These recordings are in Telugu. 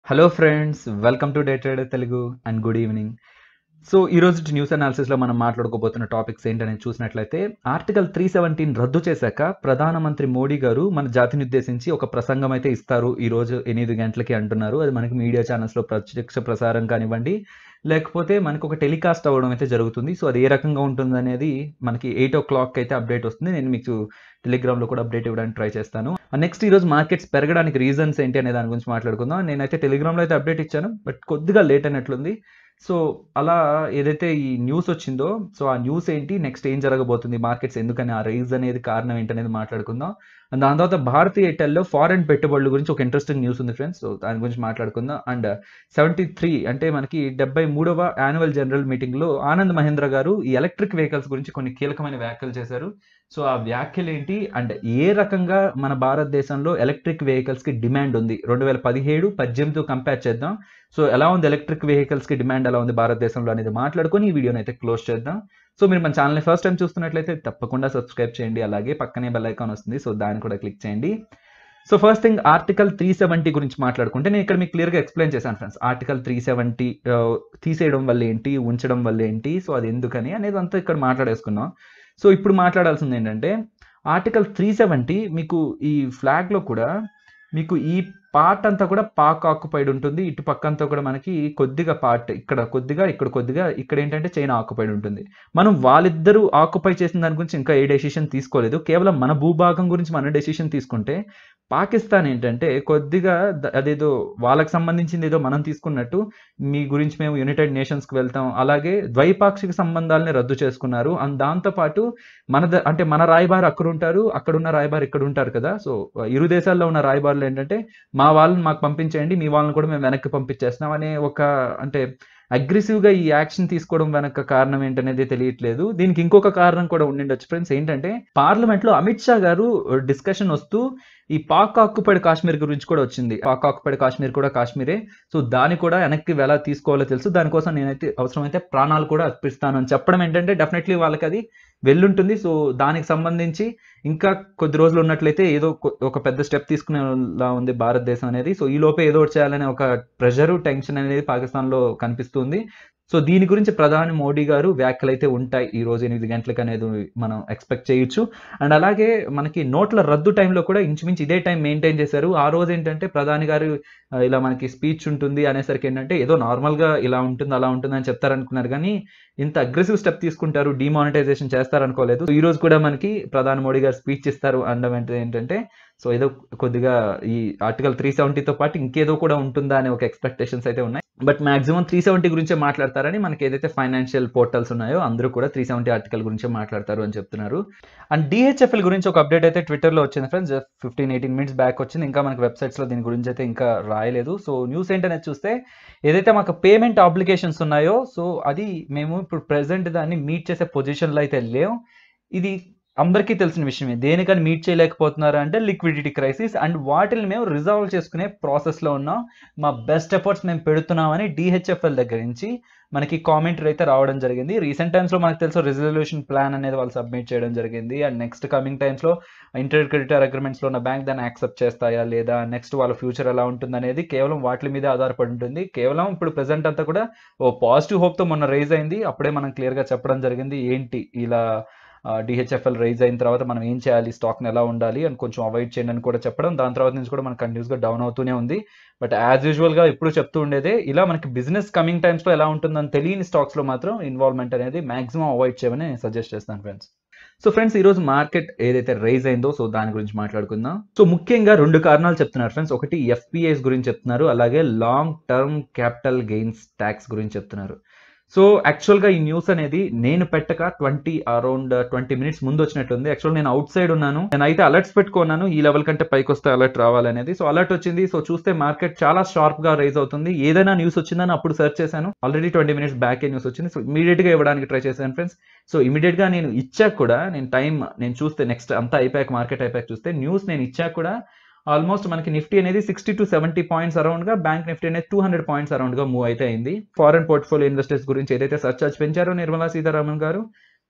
hello friends welcome to day trader Telugu and good evening so ఈ రోజు న్యూస్ అనాలిసిస్లో మనం మాట్లాడుకోబోతున్న టాపిక్స్ ఏంటనేది చూసినట్లయితే ఆర్టికల్ త్రీ సెవెంటీన్ రద్దు చేశాక ప్రధానమంత్రి మోడీ గారు మన జాతిని ఉద్దేశించి ఒక ప్రసంగం అయితే ఇస్తారు ఈ రోజు ఎనిమిది గంటలకి అంటున్నారు అది మనకి మీడియా ఛానల్స్లో ప్రత్యక్ష ప్రసారం కానివ్వండి లేకపోతే మనకు ఒక టెలికాస్ట్ అవ్వడం అయితే జరుగుతుంది సో అది ఏ రకంగా ఉంటుంది అనేది మనకి ఎయిట్ ఓ క్లాక్ అయితే అప్డేట్ వస్తుంది నేను మీకు టెలిగ్రామ్లో కూడా అప్డేట్ ఇవ్వడానికి ట్రై చేస్తాను నెక్స్ట్ ఈ రోజు మార్కెట్స్ పెరగడానికి రీజన్స్ ఏంటి అనే దాని గురించి మాట్లాడుకుందాం నేనైతే టెలిగ్రామ్లో అయితే అప్డేట్ ఇచ్చాను బట్ కొద్దిగా లేట్ అయినట్లుంది సో అలా ఏదైతే ఈ న్యూస్ వచ్చిందో సో ఆ న్యూస్ ఏంటి నెక్స్ట్ ఏం జరగబోతుంది మార్కెట్స్ ఎందుకని ఆ రైజ్ అనేది కారణం ఏంటనేది మాట్లాడుకుందాం అండ్ దాని తర్వాత భారతీయ ఎయిర్టెల్లో ఫారెన్ పెట్టుబడుల గురించి ఒక ఇంట్రెస్టింగ్ న్యూస్ ఉంది ఫ్రెండ్స్ సో దాని గురించి మాట్లాడుకుందాం అండ్ సెవెంటీ త్రీ అంటే మనకి డెబ్బై మూడవ యాన్యువల్ జనరల్ మీటింగ్లో ఆనంద్ మహేంద్ర గారు ఈ ఎలక్ట్రిక్ వెహికల్స్ గురించి కొన్ని కీలకమైన వ్యాఖ్యలు చేశారు సో ఆ వ్యాఖ్యలు ఏంటి అండ్ ఏ రకంగా మన భారతదేశంలో ఎలక్ట్రిక్ వెహికల్స్కి డిమాండ్ ఉంది రెండు వేల పదిహేడు పద్దెనిమిదితో కంపేర్ చేద్దాం సో ఎలా ఉంది ఎలక్ట్రిక్ వెహికల్స్కి డిమాండ్ ఎలా ఉంది భారతదేశంలో అనేది మాట్లాడుకొని ఈ వీడియోని అయితే క్లోజ్ చేద్దాం సో మీరు మన ఛానల్ని ఫస్ట్ టైం చూస్తున్నట్లయితే తప్పకుండా సబ్స్క్రైబ్ చేయండి అలాగే పక్కనే బెల్ ఐకాన్ వస్తుంది సో దాన్ని కూడా క్లిక్ చేయండి so first thing article three seventy గురించి మాట్లాడుకుంటే నేను ఇక్కడ మీకు క్లియర్గా ఎక్స్ప్లెయిన్ చేశాను ఫ్రెండ్స్ ఆర్టికల్ త్రీ సెవెంటీ తీసేయడం వల్ల ఏంటి ఉంచడం వల్ల ఏంటి సో అది ఎందుకని అనేది అంతా ఇక్కడ మాట్లాడేసుకున్నాం సో ఇప్పుడు మాట్లాడాల్సింది ఏంటంటే ఆర్టికల్ త్రీ సెవెంటీ మీకు ఈ ఫ్లాగ్లో కూడా మీకు ఈ పార్ట్ అంతా కూడా పాక్ ఆక్యుపైడ్ ఉంటుంది ఇటు పక్క అంతా కూడా మనకి కొద్దిగా పార్ట్ ఇక్కడ కొద్దిగా ఇక్కడ కొద్దిగా ఇక్కడ ఏంటంటే చైనా ఆక్యుపైడ్ ఉంటుంది మనం వాళ్ళిద్దరూ ఆక్యుపై చేసిన దాని గురించి ఇంకా ఏ డెసిషన్ తీసుకోలేదు కేవలం మన భూభాగం గురించి మన డెసిషన్ తీసుకుంటే పాకిస్తాన్ ఏంటంటే కొద్దిగా అదేదో వాళ్ళకి సంబంధించింది ఏదో మనం తీసుకున్నట్టు మీ గురించి మేము యునైటెడ్ నేషన్స్కి వెళ్తాం అలాగే ద్వైపాక్షిక సంబంధాలని రద్దు చేసుకున్నారు అండ్ దాంతోపాటు మన అంటే మన రాయబారు అక్కడ ఉంటారు అక్కడ ఉన్న రాయబారు ఇక్కడ ఉంటారు కదా సో ఇరు దేశాల్లో ఉన్న రాయబారులు ఏంటంటే మా వాళ్ళని మాకు పంపించేయండి మీ వాళ్ళని కూడా మేము వెనక్కి పంపించేస్తున్నాం అనే ఒక అంటే అగ్రెసివ్గా ఈ యాక్షన్ తీసుకోవడం వెనక కారణం ఏంటనేది తెలియట్లేదు దీనికి ఇంకొక కారణం కూడా ఉండిండొచ్చు ఫ్రెండ్స్ ఏంటంటే పార్లమెంట్లో అమిత్ షా గారు డిస్కషన్ వస్తూ ఈ పాక్ ఆక్యుపైడ్ కాశ్మీర్ గురించి కూడా వచ్చింది పాక్ ఆక్యుపైడ్ కాశ్మీర్ కూడా కాశ్మీరే సో దాన్ని కూడా వెనక్కి ఎలా తీసుకోవాలో తెలుసు దానికోసం నేనైతే అవసరమైతే ప్రాణాలు కూడా అర్పిస్తాను అని చెప్పడం ఏంటంటే డెఫినెట్లీ వాళ్ళకి అది వెళ్ళుంటుంది సో దానికి సంబంధించి ఇంకా కొద్ది రోజులు ఉన్నట్లయితే ఏదో ఒక పెద్ద స్టెప్ తీసుకునేలా ఉంది భారతదేశం అనేది సో ఈ లోపే ఏదో ఒకటి చేయాలనే ఒక ప్రెషరు టెన్షన్ అనేది పాకిస్తాన్లో కనిపిస్తుంది సో దీని గురించి ప్రధాని మోడీ గారు వ్యాఖ్యలు అయితే ఉంటాయి ఈ రోజు ఎనిమిది గంటలకు అనేది మనం ఎక్స్పెక్ట్ చేయొచ్చు అండ్ అలాగే మనకి నోట్ల రద్దు టైంలో కూడా ఇంచుమించు ఇదే టైం మెయింటైన్ చేశారు ఆ రోజు ఏంటంటే ప్రధాని గారు ఇలా మనకి స్పీచ్ ఉంటుంది అనేసరికి ఏంటంటే ఏదో నార్మల్గా ఇలా ఉంటుంది అలా ఉంటుంది అని చెప్తారనుకున్నారు కానీ ఇంత అగ్రెసివ్ స్టెప్ తీసుకుంటారు డిమానిటైజేషన్ చేస్తారనుకోలేదు ఈ రోజు కూడా మనకి ప్రధాని మోడీ గారు స్పీచ్ ఇస్తారు అనడం ఏంటంటే సో ఏదో కొద్దిగా ఈ ఆర్టికల్ త్రీ సెవెంటీతో పాటు ఇంకేదో కూడా ఉంటుందా అనే ఒక ఎక్స్పెక్టేషన్స్ అయితే ఉన్నాయి బట్ మాక్సిమం త్రీ సెవెంటీ గురించే మాట్లాడతారని మనకి ఏదైతే ఫైనాన్షియల్ పోర్టల్స్ ఉన్నాయో అందరూ కూడా త్రీ సెవెంటీ ఆర్టికల్ గురించే మాట్లాడతారు అని చెప్తున్నారు అండ్ డిహెచ్ఎఫ్ఎల్ గురించి ఒక అప్డేట్ అయితే ట్విట్టర్లో వచ్చింది friends fifteen eighteen minutes back వచ్చింది ఇంకా మనకి వెబ్సైట్స్లో దీని గురించి అయితే ఇంకా రాయలేదు సో న్యూస్ ఏంటనేది చూస్తే ఏదైతే మాకు పేమెంట్ అప్లికేషన్స్ ఉన్నాయో సో అది మేము ఇప్పుడు ప్రెసెంట్ దాన్ని మీట్ చేసే పొజిషన్లో అయితే లేవు ఇది అందరికీ తెలిసిన విషయమే దేనికని మీట్ చేయలేకపోతున్నారు అంటే లిక్విడిటీ క్రైసిస్ అండ్ వాటిని మేము రిజాల్వ్ చేసుకునే ప్రాసెస్లో ఉన్నాం మా బెస్ట్ ఎఫర్ట్స్ మేము పెడుతున్నామని డిహెచ్ఎఫ్ఎల్ దగ్గర నుంచి మనకి కామెంటరీ అయితే రావడం జరిగింది రీసెంట్ టైమ్స్లో మనకు తెలుసు రిజల్యూషన్ ప్లాన్ అనేది వాళ్ళు సబ్మిట్ చేయడం జరిగింది అండ్ నెక్స్ట్ కమింగ్ టైమ్స్లో ఇంటర్ క్రెడిటర్ అగ్రిమెంట్స్లో ఉన్న బ్యాంక్ దాన్ని యాక్సెప్ట్ చేస్తాయా లేదా నెక్స్ట్ వాళ్ళ ఫ్యూచర్ ఎలా ఉంటుంది అనేది కేవలం వాటి మీద ఆధారపడి ఉంటుంది కేవలం ఇప్పుడు ప్రెసెంట్ అంతా కూడా ఓ పాజిటివ్ హోప్తో మొన్న రైజ్ అయింది అప్పుడే మనం క్లియర్గా చెప్పడం జరిగింది ఏంటి ఇలా డిహెచ్ఎఫ్ఎల్ రైజ్ అయిన తర్వాత మనం ఏం చేయాలి స్టాక్ని ఎలా ఉండాలి అని కొంచెం అవాయిడ్ చేయండి అని కూడా చెప్పడం దాని తర్వాత నుంచి కూడా మనకు కంటిన్యూస్గా డౌన్ అవుతూనే ఉంది బట్ యాజ్ యూజువల్గా ఇప్పుడు చెప్తూ ఉండేదే ఇలా మనకి బిజినెస్ కమింగ్ టైమ్స్లో ఎలా ఉంటుందని తెలియని స్టాక్స్లో మాత్రం ఇన్వాల్వ్మెంట్ అనేది మాక్సిమం అవాయిడ్ చేయమని సజెస్ట్ చేస్తాను ఫ్రెండ్స్ సో ఫ్రెండ్స్ ఈ రోజు మార్కెట్ ఏదైతే రైజ్ అయిందో సో దాని గురించి మాట్లాడుకుందాం సో ముఖ్యంగా రెండు కారణాలు చెప్తున్నారు ఫ్రెండ్స్ ఒకటి ఎఫ్పిఐస్ గురించి చెప్తున్నారు అలాగే long term capital gains tax గురించి చెప్తున్నారు సో యాక్చువల్గా ఈ న్యూస్ అనేది నేను పెట్టక ట్వంటీ అరౌండ్ ట్వంటీ మినిట్స్ ముందు వచ్చినట్టుంది యాక్చువల్ నేను అవుట్ సైడ్ ఉన్నాను నేను అయితే అలర్ట్స్ పెట్టుకున్నాను ఈ లెవెల్ కంటే పైకి వస్తే అలర్ట్ రావాలనేది సో అలర్ట్ వచ్చింది సో చూస్తే మార్కెట్ చాలా షార్ప్ గా రైజ్ అవుతుంది ఏదైనా న్యూస్ వచ్చిందని అప్పుడు సెర్చ్ చేశాను already twenty minutes back news వచ్చింది సో ఇమీడియట్ గా ఇవ్వడానికి ట్రై చేశాను ఫ్రెండ్స్ సో ఇమీడియట్ గా నేను ఇచ్చాక కూడా నేను టైం నేను చూస్తే నెక్స్ట్ అంతా అయిపోయాక మార్కెట్ అయిపోయాక చూస్తే న్యూస్ నేను ఇచ్చాక కూడా ఆల్మోస్ట్ మనకి నిఫ్టీ అనేది sixty to seventy points around గా బ్యాంక్ నిఫ్టీ అనేది టూ హండ్రెడ్ పాయింట్స్ అరౌండ్ గా మూవ్ అయితే అయింది ఫారెన్ పోర్ట్ఫోలియో ఇన్వెస్టర్స్ గురించి ఏదైతే సర్చార్జ్ పెంచారో నిర్మలా సీతారామన్ గారు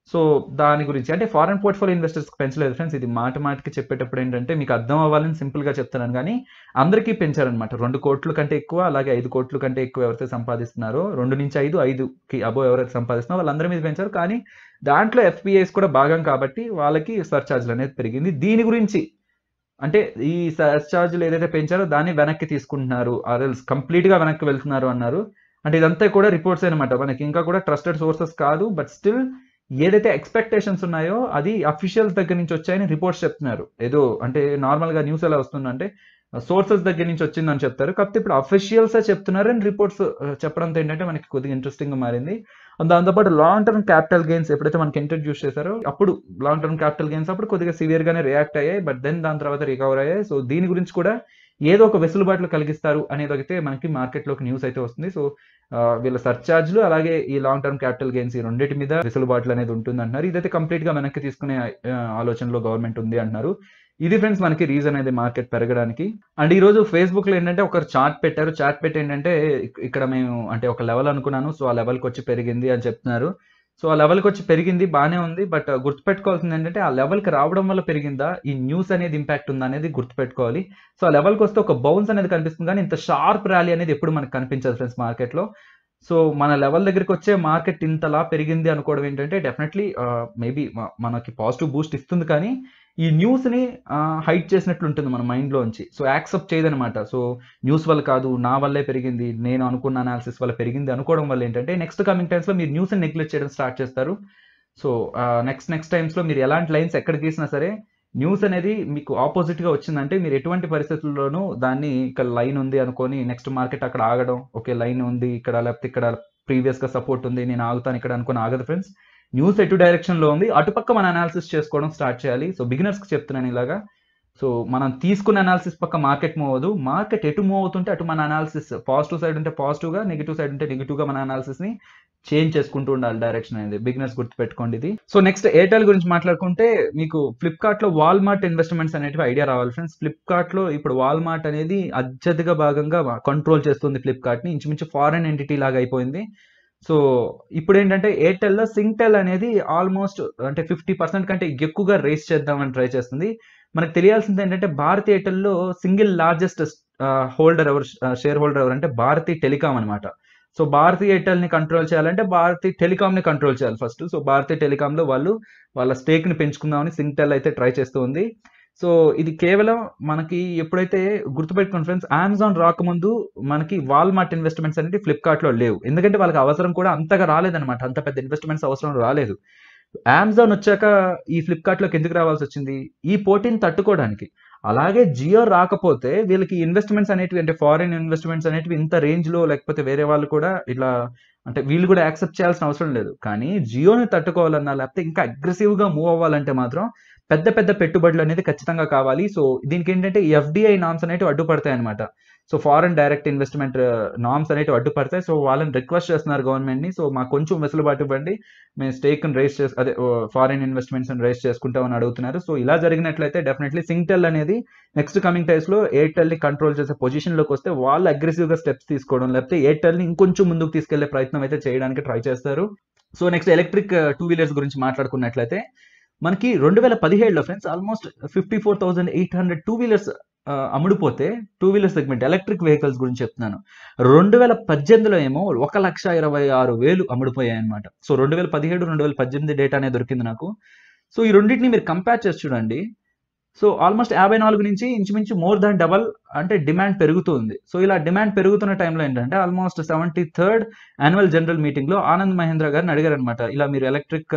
సో దాని గురించి అంటే ఫారెన్ పోర్ట్ఫోలియో ఇన్వెస్టర్స్కి పెంచలేదు ఫ్రెండ్స్ ఇది మాట మాటకి చెప్పేటప్పుడు ఏంటంటే మీకు అర్థం అవ్వాలని సింపుల్గా చెప్తున్నాను కానీ అందరికీ పెంచారనమాట రెండు కోట్ల కంటే ఎక్కువ అలాగే ఐదు కోట్ల కంటే ఎక్కువ ఎవరైతే సంపాదిస్తున్నారో రెండు నుంచి ఐదు ఐదుకి అబో ఎవరైతే సంపాదిస్తున్నారో వాళ్ళందరి మీద పెంచారు కానీ దాంట్లో ఎఫ్పిఐస్ కూడా భాగం కాబట్టి వాళ్ళకి సర్చార్జ్లు అనేది పెరిగింది దీని గురించి అంటే ఈ సర్చార్జ్లు ఏదైతే పెంచారో దాన్ని వెనక్కి తీసుకుంటున్నారు ఆర్ఎల్స్ కంప్లీట్గా వెనక్కి వెళ్తున్నారు అన్నారు అంటే ఇదంతా కూడా రిపోర్ట్స్ అనమాట మనకి ఇంకా కూడా ట్రస్టెడ్ సోర్సెస్ కాదు బట్ స్టిల్ ఏదైతే ఎక్స్పెక్టేషన్స్ ఉన్నాయో అది అఫీషియల్స్ దగ్గర నుంచి వచ్చాయని రిపోర్ట్స్ చెప్తున్నారు ఏదో అంటే నార్మల్గా న్యూస్ ఎలా వస్తుందంటే సోర్సెస్ దగ్గర నుంచి వచ్చిందని చెప్తారు కాకపోతే ఇప్పుడు అఫీషియల్స్ చెప్తున్నారు అండ్ రిపోర్ట్స్ చెప్పడంతో ఏంటంటే మనకి కొద్దిగా ఇంట్రెస్టింగ్ గా మారింది దాంతోపాటు లాంగ్ టర్మ్ క్యాపిటల్ గెయిన్స్ ఎప్పుడైతే మనకి ఇంట్రడ్యూస్ చేశారో అప్పుడు లాంగ్ టర్మ్ క్యాపిటల్ గెయిన్స్ అప్పుడు కొద్దిగా సివియర్ గానే రియాక్ట్ అయ్యాయి బట్ దెన్ దాని తర్వాత రికవర్ అయ్యాయి సో దీని గురించి కూడా ఏదో ఒక వెసులుబాట్లు కలిగిస్తారు అనేది అయితే మనకి మార్కెట్లోకి న్యూస్ అయితే వస్తుంది సో వీళ్ళ సర్చార్జ్లు అలాగే ఈ లాంగ్ టర్మ్ క్యాపిటల్ గెయిన్స్ ఈ రెండింటి మీద వెసులుబాట్లు అనేది ఉంటుంది అంటున్నారు ఇదైతే కంప్లీట్ గా వెనక్కి తీసుకునే ఆలోచనలో గవర్నమెంట్ ఉంది అంటున్నారు ఇది ఫ్రెండ్స్ మనకి రీజన్ అనేది మార్కెట్ పెరగడానికి అండ్ ఈ రోజు ఫేస్బుక్ లో ఏంటంటే ఒక చార్ట్ పెట్టారు చార్ట్ పెట్టి ఏంటంటే ఇక్కడ మేము అంటే ఒక లెవెల్ అనుకున్నాను సో ఆ లెవెల్కి వచ్చి పెరిగింది అని చెప్తున్నారు సో ఆ లెవెల్కి వచ్చి పెరిగింది బాగానే ఉంది బట్ గుర్తుపెట్టుకోవాల్సింది ఏంటంటే ఆ లెవెల్కి రావడం వల్ల పెరిగిందా ఈ న్యూస్ అనేది ఇంపాక్ట్ ఉందా అనేది గుర్తుపెట్టుకోవాలి సో ఆ లెవెల్కి వస్తే ఒక బౌన్స్ అనేది కనిపిస్తుంది కానీ ఇంత షార్ప్ ర్యాలీ అనేది ఎప్పుడు మనకు కనిపించదు ఫ్రెండ్స్ మార్కెట్లో సో మన లెవెల్ దగ్గరికి వచ్చే మార్కెట్ ఇంతలా పెరిగింది అనుకోవడం ఏంటంటే డెఫినెట్లీ మేబీ మనకి పాజిటివ్ బూస్ట్ ఇస్తుంది కానీ ఈ న్యూస్ని హైట్ చేసినట్లు ఉంటుంది మన మైండ్లోంచి సో యాక్సెప్ట్ చేయదనమాట సో న్యూస్ వల్ల కాదు నా వల్లే పెరిగింది నేను అనుకున్న అనాలిసిస్ వల్ల పెరిగింది అనుకోవడం వల్ల ఏంటంటే నెక్స్ట్ కమింగ్ టైమ్స్లో మీరు న్యూస్ని నెగ్లెక్ట్ చేయడం స్టార్ట్ చేస్తారు సో నెక్స్ట్ నెక్స్ట్ టైమ్స్లో మీరు ఎలాంటి లైన్స్ ఎక్కడ గీసినా సరే న్యూస్ అనేది మీకు ఆపోజిట్గా వచ్చిందంటే మీరు ఎటువంటి పరిస్థితుల్లోనూ దాన్ని ఇక్కడ లైన్ ఉంది అనుకొని నెక్స్ట్ మార్కెట్ అక్కడ ఆగడం ఓకే లైన్ ఉంది ఇక్కడ లేకపోతే ఇక్కడ ప్రీవియస్గా సపోర్ట్ ఉంది నేను ఆగుతాను ఇక్కడ అనుకుని ఆగదు ఫ్రెండ్స్ న్యూస్ ఎటు డైరెక్షన్లో ఉంది అటుపక్క మన అనాలిసిస్ చేసుకోవడం స్టార్ట్ చేయాలి సో బిగినర్స్కి చెప్తున్నాను ఇలాగా సో మనం తీసుకున్న అనాలిసిస్ పక్క మార్కెట్ మూవ్ అవ్వదు మార్కెట్ ఎటు మూవ్ అవుతుంటే అటు మన అనాలిసిస్ పాజిటివ్ సైడ్ ఉంటే పాజిటివ్గా నెగిటివ్ సైడ్ ఉంటే నెగిటివ్గా మన అనాలిసిస్ని చేంజ్ చేసుకుంటూ ఉండాలి డైరెక్షన్ అనేది బిగినర్స్ గుర్తుపెట్టుకోండి ఇది సో నెక్స్ట్ ఎయిర్టెల్ గురించి మాట్లాడుకుంటే మీకు ఫ్లిప్కార్ట్ లో వాల్మార్ట్ ఇన్వెస్ట్మెంట్స్ అనేటివి ఐడియా రావాలి ఫ్రెండ్స్ ఫ్లిప్కార్ట్ లో ఇప్పుడు వాల్మార్ట్ అనేది అత్యధిక భాగంగా కంట్రోల్ చేస్తుంది ఫ్లిప్కార్ట్ ని ఇంచుమించు ఫారెన్ ఎంటిటీ లాగా అయిపోయింది సో ఇప్పుడు ఏంటంటే ఎయిర్టెల్లో సింగ్టెల్ అనేది ఆల్మోస్ట్ అంటే ఫిఫ్టీ పర్సెంట్ కంటే ఎక్కువగా రేస్ చేద్దామని ట్రై చేస్తుంది మనకు తెలియాల్సింది ఏంటంటే భారతీ ఎయిర్టెల్లో సింగిల్ లార్జెస్ట్ హోల్డర్ ఎవరు షేర్ హోల్డర్ ఎవరు అంటే భారతీ టెలికాం అనమాట సో భారతీ ఎయిర్టెల్ ని కంట్రోల్ చేయాలంటే భారతీ టెలికామ్ ని కంట్రోల్ చేయాలి ఫస్ట్ సో భారతీ టెలికామ్ లో వాళ్ళు వాళ్ళ స్టేక్ ని పెంచుకుందామని సింగ్టెల్ అయితే ట్రై చేస్తూ ఉంది సో ఇది కేవలం మనకి ఎప్పుడైతే గుర్తుపెట్టుకున్న ఫ్రెండ్స్ అమెజాన్ రాకముందు మనకి వాల్మార్ట్ ఇన్వెస్ట్మెంట్స్ అనేది ఫ్లిప్కార్ట్ లో లేవు ఎందుకంటే వాళ్ళకి అవసరం కూడా అంతగా రాలేదన్నమాట అంత పెద్ద ఇన్వెస్ట్మెంట్స్ అవసరం రాలేదు అమెజాన్ వచ్చాక ఈ ఫ్లిప్కార్ట్ లోకి ఎందుకు రావాల్సి వచ్చింది ఈ పోటీని తట్టుకోవడానికి అలాగే జియో రాకపోతే వీళ్ళకి ఇన్వెస్ట్మెంట్స్ అనేటివి అంటే ఫారిన్ ఇన్వెస్ట్మెంట్స్ అనేటివి ఇంత రేంజ్ లో లేకపోతే వేరే వాళ్ళు కూడా ఇట్లా అంటే వీళ్ళు కూడా యాక్సెప్ట్ చేయాల్సిన అవసరం లేదు కానీ జియోని తట్టుకోవాలన్నా లేకపోతే ఇంకా అగ్రెసివ్ గా మూవ్ అవ్వాలంటే మాత్రం పెద్ద పెద్ద పెట్టుబడులు అనేది ఖచ్చితంగా కావాలి సో దీనికి ఏంటంటే ఎఫ్డిఐ నామ్స్ అనేవి అడ్డుపడతాయి అనమాట so foreign direct investment norms అనేవి అడ్డుపడతాయి సో వాళ్ళని రిక్వెస్ట్ చేస్తున్నారు గవర్నమెంట్ ని సో మాకు కొంచెం వెసులుబాటు ఇవ్వండి మేము స్టేక్ రేస్ చేసి అదే ఫారిన్ ఇన్వెస్ట్మెంట్స్ రేస్ చేసుకుంటామని అడుగుతున్నారు సో ఇలా జరిగినట్లయితే డెఫినెట్లీ సింగ్టెల్ అనేది నెక్స్ట్ కమింగ్ టైమ్స్ లో ఎయిర్టెల్ ని కంట్రోల్ చేసే పొజిషన్ లోకి వస్తే వాళ్ళు అగ్రెసివ్ గా స్టెప్స్ తీసుకోవడం లేకపోతే ఎయిర్టెల్ ని ఇంకొంచెం ముందుకు తీసుకెళ్లే ప్రయత్నం అయితే చేయడానికి ట్రై చేస్తారు so next electric two wheelers గురించి మాట్లాడుకున్నట్లయితే మనకి రెండు వేల పదిహేడులో friends almost fifty four thousand eight hundred two wheelers అమ్ముడుపోతే two wheeler segment electric vehicles గురించి చెప్తున్నాను రెండు వేల పద్దెనిమిదిలో ఏమో ఒక లక్ష ఇరవై ఆరు వేలు అమ్ముడుపోయాయి అనమాట సో రెండు వేల పదిహేడు రెండు వేల పద్దెనిమిది డేటా అనేది దొరికింది నాకు సో ఈ రెండింటిని మీరు కంపేర్ చేసి చూడండి సో ఆల్మోస్ట్ యాభై నాలుగు నుంచి ఇంచుమించు మోర్ దాన్ డబల్ అంటే డిమాండ్ పెరుగుతుంది సో ఇలా డిమాండ్ పెరుగుతున్న టైంలో ఏంటంటే almost seventy third annual general meeting లో ఆనంద్ మహేంద్ర గారిని అడిగారు అనమాట ఇలా మీరు ఎలక్ట్రిక్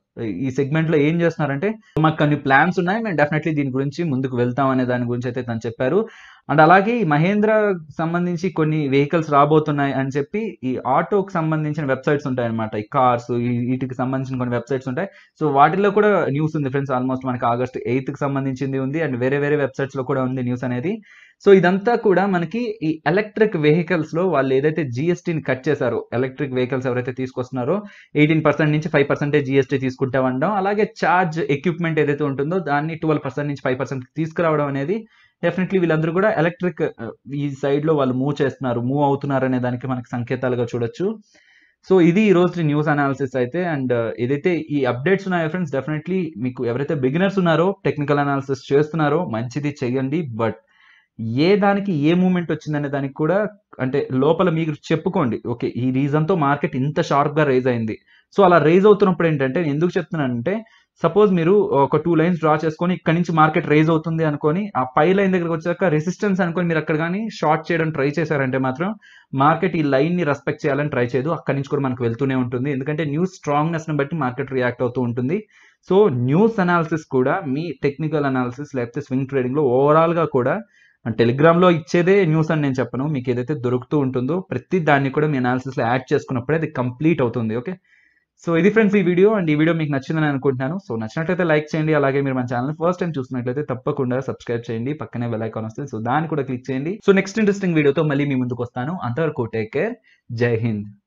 ఈ సెగ్మెంట్ లో ఏం చేస్తున్నారంటే మాకు కొన్ని ప్లాన్స్ ఉన్నాయి మేము డెఫినెట్లీ దీని గురించి ముందుకు వెళ్తాం అనే దాని గురించి అయితే తను చెప్పారు అండ్ అలాగే ఈ మహేంద్ర సంబంధించి కొన్ని వెహికల్స్ రాబోతున్నాయి అని చెప్పి ఈ ఆటోకి సంబంధించిన వెబ్సైట్స్ ఉంటాయి అనమాట ఈ కార్స్ వీటికి సంబంధించిన కొన్ని వెబ్సైట్స్ ఉంటాయి సో వాటిల్లో కూడా న్యూస్ ఉంది ఫ్రెండ్స్ ఆల్మోస్ట్ మనకి ఆగస్ట్ ఎయిత్ కి సంబంధించింది ఉంది అండ్ వేరే వేరే వెబ్సైట్స్ లో కూడా ఉంది న్యూస్ అనేది సో ఇదంతా కూడా మనకి ఈ ఎలక్ట్రిక్ వెహికల్స్ లో వాళ్ళు ఏదైతే జిఎస్టీని కట్ చేశారో ఎలక్ట్రిక్ వెహికల్స్ ఎవరైతే తీసుకొస్తున్నారో ఎయిటీన్ పర్సెంట్ నుంచి ఫైవ్ పర్సెంటేజ్ జిఎస్టీ తీసుకుంటా ఉండడం అలాగే చార్జ్ ఎక్విప్మెంట్ ఏదైతే ఉంటుందో దాన్ని ట్వెల్వ్ పర్సెంట్ నుంచి ఫైవ్ పర్సెంట్ తీసుకురావడం అనేది డెఫినెట్లీ వీళ్ళందరూ కూడా ఎలక్ట్రిక్ ఈ సైడ్ లో వాళ్ళు మూవ్ చేస్తున్నారు మూవ్ అవుతున్నారు అనే దానికి మనకి సంకేతాలుగా చూడొచ్చు సో ఇది ఈ రోజు న్యూస్ అనాలిసిస్ అయితే అండ్ ఏదైతే ఈ అప్డేట్స్ ఉన్నాయో ఫ్రెండ్స్ డెఫినెట్లీ మీకు ఎవరైతే బిగినర్స్ ఉన్నారో టెక్నికల్ అనాలిసిస్ చేస్తున్నారో మంచిది చెయ్యండి బట్ ఏ దానికి ఏ మూమెంట్ వచ్చిందనే దానికి కూడా అంటే లోపల మీరు చెప్పుకోండి ఓకే ఈ రీజన్తో మార్కెట్ ఇంత షార్ప్గా రైజ్ అయింది సో అలా రైజ్ అవుతున్నప్పుడు ఏంటంటే నేను ఎందుకు చెప్తున్నానంటే సపోజ్ మీరు ఒక టూ లైన్స్ డ్రా చేసుకొని ఇక్కడ నుంచి మార్కెట్ రైజ్ అవుతుంది అనుకొని ఆ పై లైన్ దగ్గరకు వచ్చాక రెసిస్టెన్స్ అనుకొని మీరు అక్కడ కానీ షార్ట్ చేయడం ట్రై చేశారంటే మాత్రం మార్కెట్ ఈ లైన్ ని రెస్పెక్ట్ చేయాలని ట్రై చేయదు అక్కడి నుంచి కూడా మనకు వెళ్తూనే ఉంటుంది ఎందుకంటే న్యూస్ స్ట్రాంగ్నెస్ ని బట్టి మార్కెట్ రియాక్ట్ అవుతూ ఉంటుంది సో న్యూస్ అనాలిసిస్ కూడా మీ టెక్నికల్ అనాలిసిస్ లేకపోతే స్వింగ్ ట్రేడింగ్ లో ఓవరాల్ గా కూడా టెలిగ్రామ్ లో ఇచ్చేదే న్యూస్ అని నేను చెప్పను మీకు ఏదైతే దొరుకుతూ ఉంటుందో ప్రతి దాన్ని కూడా మీ అనాలిసిస్ లో యాడ్ చేసుకున్నప్పుడే అది కంప్లీట్ అవుతుంది ఓకే సో ఇది ఫ్రెండ్స్ ఈ వీడియో అండ్ ఈ వీడియో మీకు నచ్చిందని అనుకుంటున్నాను సో నచ్చినట్లయితే లైక్ చేయండి అలాగే మీరు మన ఛానల్ ఫస్ట్ టైం చూస్తున్నట్లయితే తప్పకుండా సబ్స్క్రైబ్ చేయండి పక్కనే బెల్ ఐకాన్ వస్తుంది సో దాన్ని కూడా క్లిక్ చేయండి సో నెక్స్ట్ ఇంట్రెస్టింగ్ వీడియోతో మళ్ళీ మీ ముందుకు వస్తాను అంతవరకు టేక్ కేర్ జై హింద్